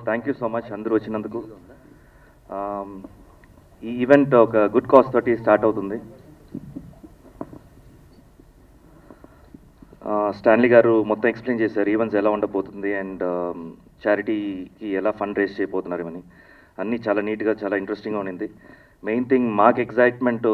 thank you so much అందరూ వచ్చినందుకు Um, ఈ ఈవెంట్ ఒక గుడ్ కాజ్ తోటి స్టార్ట్ అవుతుంది స్టాన్లీ గారు మొత్తం ఎక్స్ప్లెయిన్ చేశారు ఈవెంట్స్ ఎలా ఉండబోతుంది అండ్ చారిటీకి ఎలా ఫండ్ రేస్ చేయబోతున్నారు అని అన్నీ చాలా నీట్గా చాలా ఇంట్రెస్టింగ్గా ఉండింది మెయిన్ థింగ్ మాకు ఎగ్జైట్మెంట్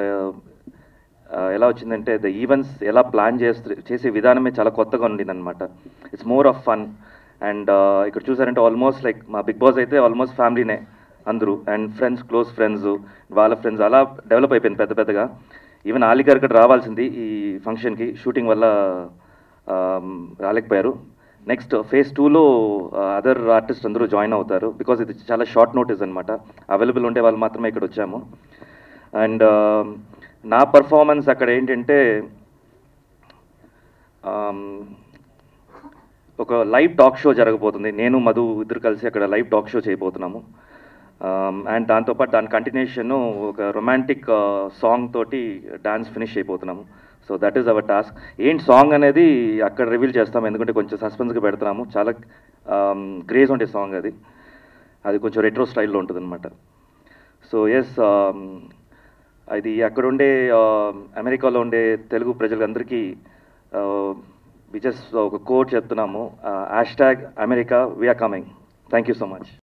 ఎలా వచ్చిందంటే ద ఈవెంట్స్ ఎలా ప్లాన్ చేస్తే చేసే విధానమే చాలా కొత్తగా ఉండింది అనమాట it's more of fun and ఇక్కడ చూసారంటే ఆల్మోస్ట్ లైక్ మా బిగ్ బాస్ అయితే ఆల్మోస్ట్ ఫ్యామిలీనే అందరూ అండ్ ఫ్రెండ్స్ క్లోజ్ ఫ్రెండ్స్ వాళ్ళ ఫ్రెండ్స్ అలా డెవలప్ అయిపోయింది పెద్ద పెద్దగా ఈవెన్ ఆలి గారు ఇక్కడ రావాల్సింది ఈ ఫంక్షన్కి షూటింగ్ వల్ల um, రాలేకపోయారు నెక్స్ట్ ఫేజ్ టూలో అదర్ ఆర్టిస్ట్ అందరూ జాయిన్ అవుతారు బికాజ్ ఇది చాలా షార్ట్ నోటీస్ అనమాట అవైలబుల్ ఉండే వాళ్ళు మాత్రమే ఇక్కడ వచ్చాము అండ్ నా పర్ఫార్మెన్స్ అక్కడ ఏంటంటే um, ఒక లైవ్ టాక్ షో జరగబోతుంది నేను మధు ఇద్దరు కలిసి అక్కడ లైవ్ టాక్ షో చేయబోతున్నాము అండ్ దాంతోపాటు దాని కంటిన్యూషన్ ఒక రొమాంటిక్ సాంగ్ తోటి డాన్స్ ఫినిష్ అయిపోతున్నాము so that is our task ఏంటి సాంగ్ అనేది అక్కడ రివీల్ చేస్తాము ఎందుకంటే కొంచెం సస్పెన్స్గా పెడుతున్నాము చాలా క్రేజ్ ఉండే సాంగ్ అది అది కొంచెం రెట్రో స్టైల్లో ఉంటుంది అనమాట సో ఎస్ అది అక్కడ ఉండే అమెరికాలో ఉండే తెలుగు ప్రజలందరికీ వి జస్ట్ ఒక కోడ్ చెప్తున్నాము hash tag America we're coming thank you so much